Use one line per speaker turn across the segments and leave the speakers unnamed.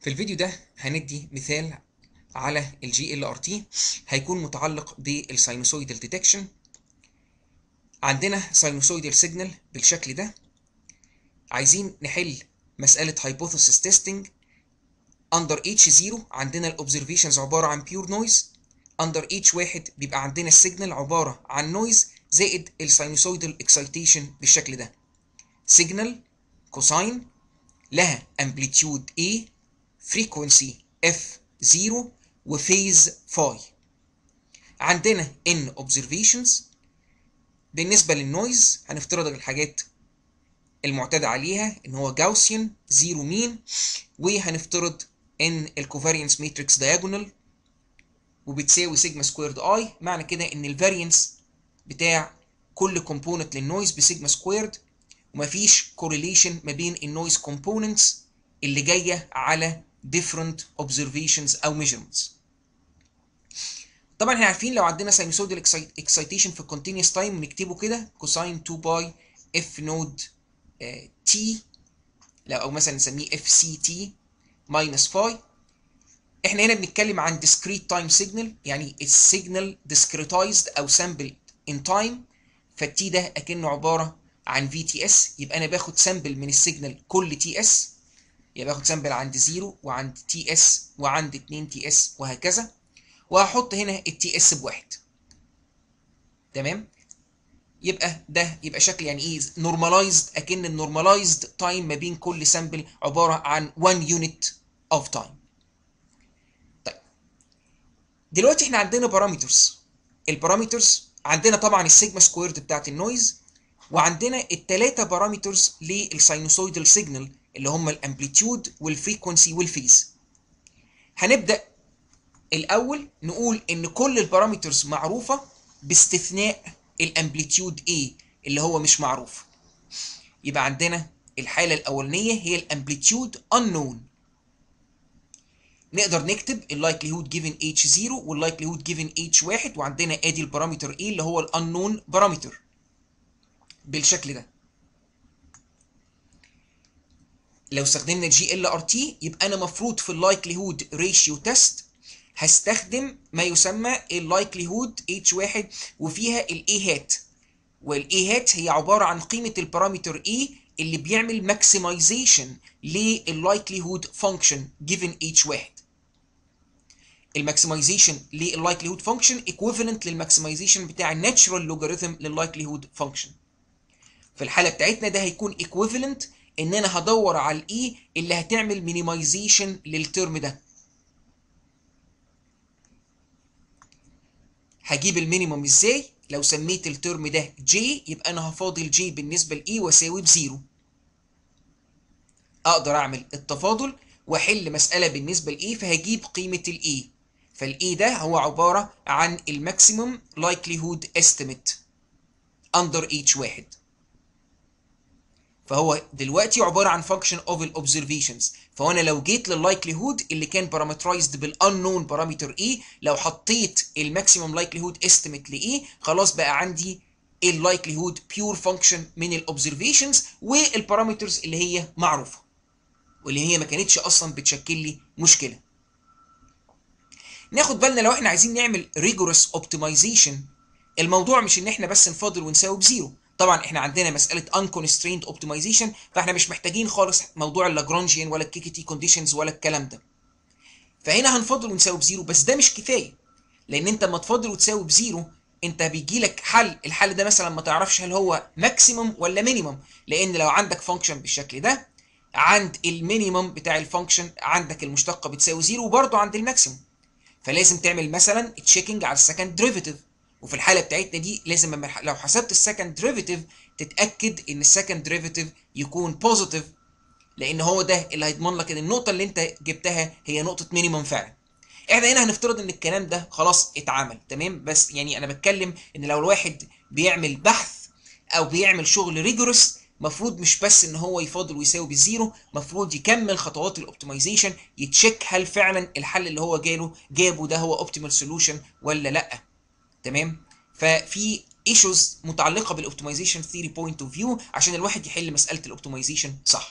في الفيديو ده هندي مثال على الجي ال ار تي هيكون متعلق بالساينوسويدال ديتكشن عندنا ساينوسويدال سيجنال بالشكل ده عايزين نحل مسألة hypothesis testing under H0 عندنا الاوبزرفيشنز عبارة عن pure noise under H1 بيبقى عندنا السيجنال عبارة عن noise زائد الساينوسويدال اكسايتيشن بالشكل ده سيجنال كوساين لها امبليتيود A فريكونسي F0 وفيز فاي عندنا N observations بالنسبة للنويز هنفترض الحاجات المعتاد عليها ان هو جاوسيان زيرو مين وهنفترض ان الكوفارينس ماتريكس دايجونال وبتساوي سيجما سكويرد اي معنى كده ان الفارينس بتاع كل كومبوننت للنويز بسيجما سكويرد ومفيش كورليشن ما بين النويز كومبوننتس اللي جايه على different observations او measurements طبعا احنا عارفين لو عندنا ساينوسويدال اكسايتيشن في continuous تايم نكتبه كده كوساين 2 باي اف نود تي لو او مثلا نسميه اف سي تي ماينس فاي احنا هنا بنتكلم عن discrete time signal يعني السيجنال discretized او sampled in time فالتي ده اكنه عباره عن في تي اس يبقى انا باخد سامبل من السيجنال كل تي اس يبقى باخد سامبل عند 0 وعند تي اس وعند 2 تي اس وهكذا وهحط هنا التي اس بواحد تمام يبقى ده يبقى شكل يعني ايه نورماليزد اكن النورماليزد تايم ما بين كل سامبل عباره عن 1 يونت اوف تايم طيب دلوقتي احنا عندنا بارامترز البارامترز عندنا طبعا السيجما سكويرد بتاعت النويز وعندنا الثلاثه بارامترز للساينوسويدال سيجنال اللي هم الامبليتيود والفريكونسي والفيز هنبدا الاول نقول ان كل البارامترز معروفه باستثناء الامبليتيود A اللي هو مش معروف يبقى عندنا الحالة الأولانية هي الامبليتيود unknown نقدر نكتب اللايكليهود جيفن H0 واللايكليهود جيفن H1 وعندنا ادي البارامتر A اللي هو الانون بارامتر بالشكل ده لو استخدمنا جي ال ار تي يبقى انا مفروض في اللايكليهود ريشيو تيست هستخدم ما يسمى اللايكليهود H1 وفيها الاي هات والاي هات هي عباره عن قيمه البارامتر E اللي بيعمل ماكسمايزيشن لللايكليهود فانكشن جيفن H1 الماكسمايزيشن لللايكليهود فانكشن ايكويفالنت للماكسمايزيشن بتاع الناتشرال لوغاريثم لللايكليهود فانكشن في الحاله بتاعتنا ده هيكون ايكويفالنت ان انا هدور على الاي اللي هتعمل مينيمايزيشن للترم ده هجيب المينيموم ازاي لو سميت الترم ده جي يبقى انا هفاضل جي بالنسبه لاي واساوي بزيرو اقدر اعمل التفاضل واحل مساله بالنسبه لاي فهجيب قيمه الاي فالاي ده هو عباره عن الماكسيموم لايكليهود استيميت اندر اتش واحد فهو دلوقتي عباره عن فانكشن اوف الاوبزرفيشنز فانا لو جيت لللايكليهود اللي كان بارامترايزد بالانون بارامتر اي لو حطيت الماكسيمم لايكليهود استيميت لاي خلاص بقى عندي اللايكليهود بيور فانكشن من الاوبزرفيشنز والبارامترز اللي هي معروفه واللي هي ما كانتش اصلا بتشكل لي مشكله ناخد بالنا لو احنا عايزين نعمل ريجورس اوبتمايزيشن الموضوع مش ان احنا بس نفاضل ونساوي بزيرو طبعا احنا عندنا مساله unconstrained optimization فاحنا مش محتاجين خالص موضوع اللاجرانجيان ولا الكيكيتي كونديشنز ولا الكلام ده فهنا هنفضل ونساوي بزيرو بس ده مش كفايه لان انت لما تفضل وتساوي بزيرو انت بيجي لك حل الحل ده مثلا ما تعرفش هل هو ماكسيمم ولا مينيمم لان لو عندك فانكشن بالشكل ده عند المينيمم بتاع الفانكشن عندك المشتقه بتساوي زيرو وبرضه عند الماكسيمم فلازم تعمل مثلا تشيكنج على السكند ديريفيتيف وفي الحاله بتاعتنا دي لازم لو حسبت السكند ديريفيتيف تتاكد ان السكند ديريفيتيف يكون بوزيتيف لان هو ده اللي هيضمن لك ان النقطه اللي انت جبتها هي نقطه مينيمم فعلا احنا هنا هنفترض ان الكلام ده خلاص اتعمل تمام بس يعني انا بتكلم ان لو الواحد بيعمل بحث او بيعمل شغل ريجورس مفروض مش بس ان هو يفاضل ويساوي بالزيرو مفروض يكمل خطوات الاوبتمايزيشن يتشيك هل فعلا الحل اللي هو جاله جابه ده هو اوبتيمال سولوشن ولا لا تمام ففي ايشوز متعلقه بالاوبتمايزيشن ثيري بوينت اوف فيو عشان الواحد يحل مساله الاوبتمايزيشن صح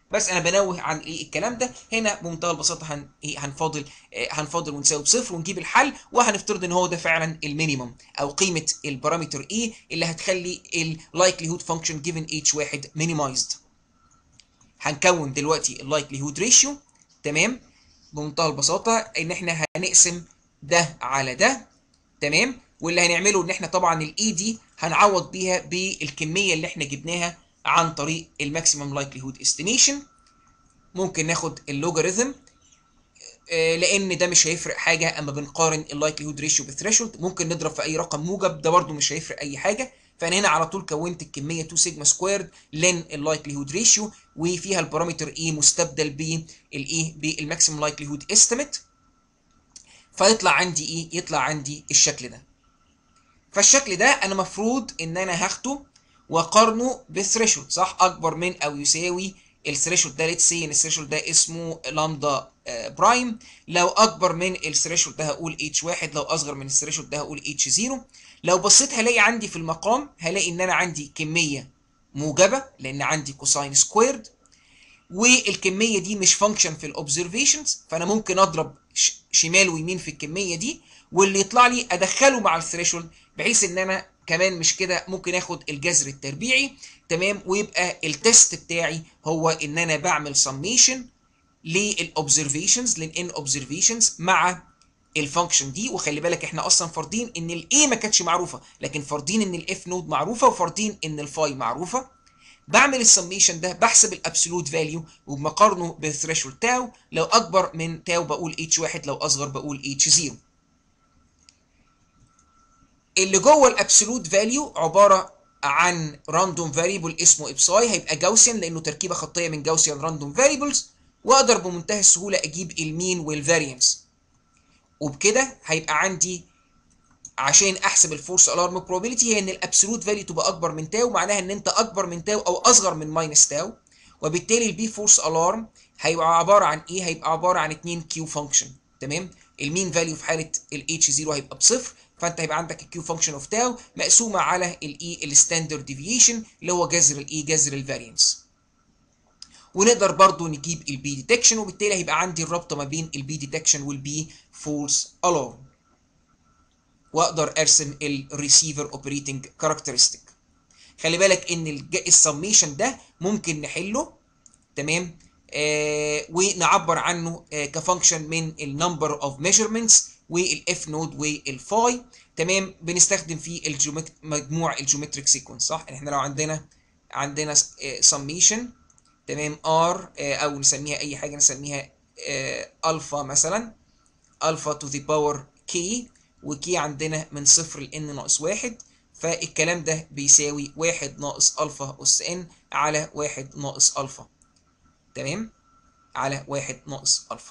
بس انا بنوه عن ايه الكلام ده هنا بمنتهى البساطه هن ايه هنفاضل آه هنفاضل ونساوي بصفر ونجيب الحل وهنفترض ان هو ده فعلا المينيمم او قيمه البارامتر ايه اللي هتخلي اللايكليهود فانكشن جيفن اتش واحد مينيمايزد هنكون دلوقتي اللايكليهود ريشيو تمام بمنتهى البساطه ان احنا هنقسم ده على ده تمام واللي هنعمله ان احنا طبعا الاي دي هنعوض بيها بالكميه اللي احنا جبناها عن طريق الماكسيمم لايكليهود استيميشن ممكن ناخد اللوجاريثم لان ده مش هيفرق حاجه اما بنقارن اللايكليهود ريشيو بالثريشولد ممكن نضرب في اي رقم موجب ده برده مش هيفرق اي حاجه فانا هنا على طول كونت الكميه 2 سيجما سكويرد لين اللايكليهود ريشيو وفيها البارامتر اي مستبدل بالايه بالماكسيمم لايكليهود استيميت فيطلع عندي ايه يطلع عندي الشكل ده فالشكل ده انا مفروض ان انا هاخده واقارنه بالثريشولد صح اكبر من او يساوي الثريشولد ده ليتس سي ان الثريشولد ده اسمه لامدا برايم لو اكبر من الثريشولد ده هقول اتش واحد لو اصغر من الثريشولد ده هقول اتش زيرو لو بصيت هلاقي عندي في المقام هلاقي ان انا عندي كميه موجبه لان عندي كوساين سكويرد والكميه دي مش فانكشن في الاوبزرفيشنز فانا ممكن اضرب شمال ويمين في الكميه دي واللي يطلع لي ادخله مع الثريشولد بحيث ان انا كمان مش كده ممكن اخد الجذر التربيعي تمام ويبقى التست بتاعي هو ان انا بعمل سميشن للاوبزرفيشنز للان اوبزرفيشنز مع الفانكشن دي وخلي بالك احنا اصلا فارضين ان الاي ما كانتش معروفه لكن فارضين ان الاف نود معروفه وفارضين ان الفاي معروفه بعمل السميشن ده بحسب الابسولوت فاليو وبقارنه بالثريشولد تاو لو اكبر من تاو بقول اتش واحد لو اصغر بقول اتش زيرو اللي جوه الابسولوت فاليو عباره عن راندوم فاريبل اسمه ابساي هيبقى جاوسيان لانه تركيبه خطيه من جاوسيان راندوم فاريبلز واقدر بمنتهى السهوله اجيب المين والفاريانس وبكده هيبقى عندي عشان احسب الفورس الارم بروبابيلتي هي ان الابسولوت فاليو تبقى اكبر من تاو معناها ان انت اكبر من تاو او اصغر من ماينس تاو وبالتالي البي فورس الارم هيبقى عباره عن ايه هيبقى عباره عن 2 كيو فانكشن تمام المين فاليو في حاله الاتش 0 هيبقى بصفر فانت هيبقى عندك الكيو فانكشن اوف تاو مقسومه على الاي الستاندرد ديفيشن اللي هو جذر الاي جذر الفارينس ونقدر برضو نجيب البي ديتكشن وبالتالي هيبقى عندي الرابطه ما بين البي ديتكشن والبي فولس الارم واقدر ارسم الريسيفر اوبريتنج كاركترستيك خلي بالك ان السميشن ده ممكن نحله تمام آه ونعبر عنه آه كفانكشن من النمبر اوف ميجرمنتس والاف نود والفاي تمام بنستخدم فيه الجيومت... مجموع الجيومتريك سيكونس صح احنا لو عندنا عندنا سميشن تمام ار آه او نسميها اي حاجه نسميها الفا مثلا الفا تو ذا باور كي وكي عندنا من صفر ل n ناقص واحد فالكلام ده بيساوي واحد ناقص الفا اس ان على واحد ناقص الفا تمام على واحد ناقص الفا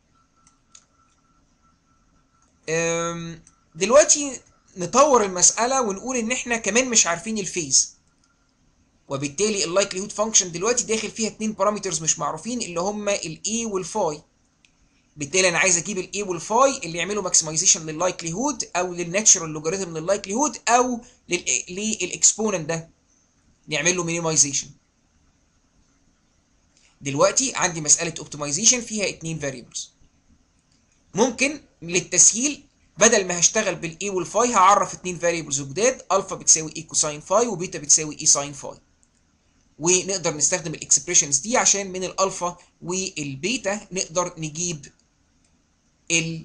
دلوقتي نطور المسألة ونقول إن إحنا كمان مش عارفين الفيز وبالتالي اللايكليهود فانكشن دلوقتي داخل فيها اتنين بارامترز مش معروفين اللي هما الاي والفاي بالتالي انا عايز اجيب الاي والفاي اللي يعملوا ماكسمايزيشن لللايكليهود او للناتشرال لوجاريثم لللايكليهود او للاكسبوننت ده نعمل له مينيمايزيشن دلوقتي عندي مساله اوبتمايزيشن فيها اتنين فاريبلز ممكن للتسهيل بدل ما هشتغل بالاي والفاي هعرف اتنين فاريبلز جداد الفا بتساوي اي كوساين فاي وبيتا بتساوي اي ساين فاي ونقدر نستخدم الاكسبريشنز دي عشان من الالفا والبيتا نقدر نجيب ال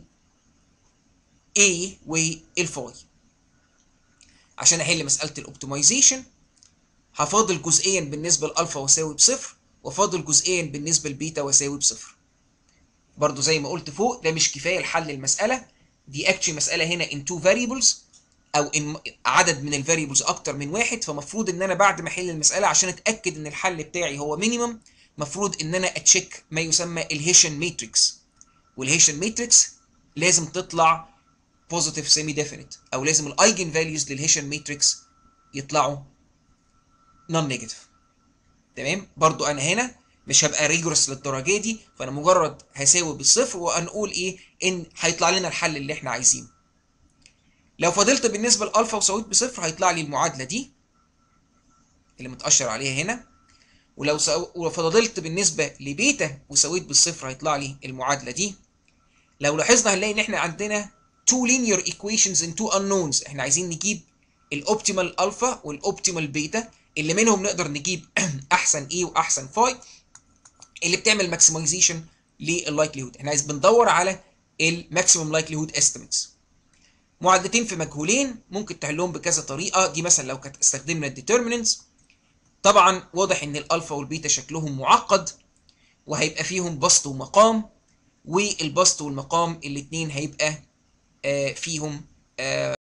A والفاي عشان احل مساله الاوبتمايزيشن هفاضل جزئيا بالنسبه لالفا واساوي بصفر وفاضل جزئيا بالنسبه لبيتا واساوي بصفر برضو زي ما قلت فوق ده مش كفايه لحل المساله دي اكشلي مساله هنا in two variables او ان عدد من الفاريبلز اكتر من واحد فمفروض ان انا بعد ما احل المساله عشان اتاكد ان الحل بتاعي هو مينيمم مفروض ان انا اتشيك ما يسمى الهيشن ماتريكس والهيشن ماتريكس لازم تطلع بوزيتيف سيمي ديفينيت او لازم الايجن فاليوز للهيشن ماتريكس يطلعوا نون نيجاتيف تمام برضو انا هنا مش هبقى ريجورس للدرجه دي فانا مجرد هساوي بالصفر وهنقول ايه ان هيطلع لنا الحل اللي احنا عايزينه لو فضلت بالنسبه لالفا وسويت بصفر هيطلع لي المعادله دي اللي متاشر عليها هنا ولو سو... وفضلت بالنسبه لبيتا وسويت بالصفر هيطلع لي المعادله دي لو لاحظنا هنلاقي ان احنا عندنا two linear equations in two unknowns احنا عايزين نجيب الاوبتيمال الفا والاوبتيمال بيتا اللي منهم نقدر نجيب احسن اي واحسن فاي اللي بتعمل ماكسمايزيشن لللايكليهود احنا عايز بندور على الماكسيمم لايكليهود استيميتس معادلتين في مجهولين ممكن تحلهم بكذا طريقه دي مثلا لو كانت استخدمنا الديترميننتس طبعا واضح ان الالفا والبيتا شكلهم معقد وهيبقى فيهم بسط ومقام والبسط والمقام الاثنين هيبقى آه فيهم آه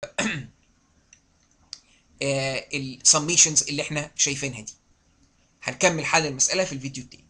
السميشنز اللي احنا شايفينها دي هنكمل حل المسألة في الفيديو التاني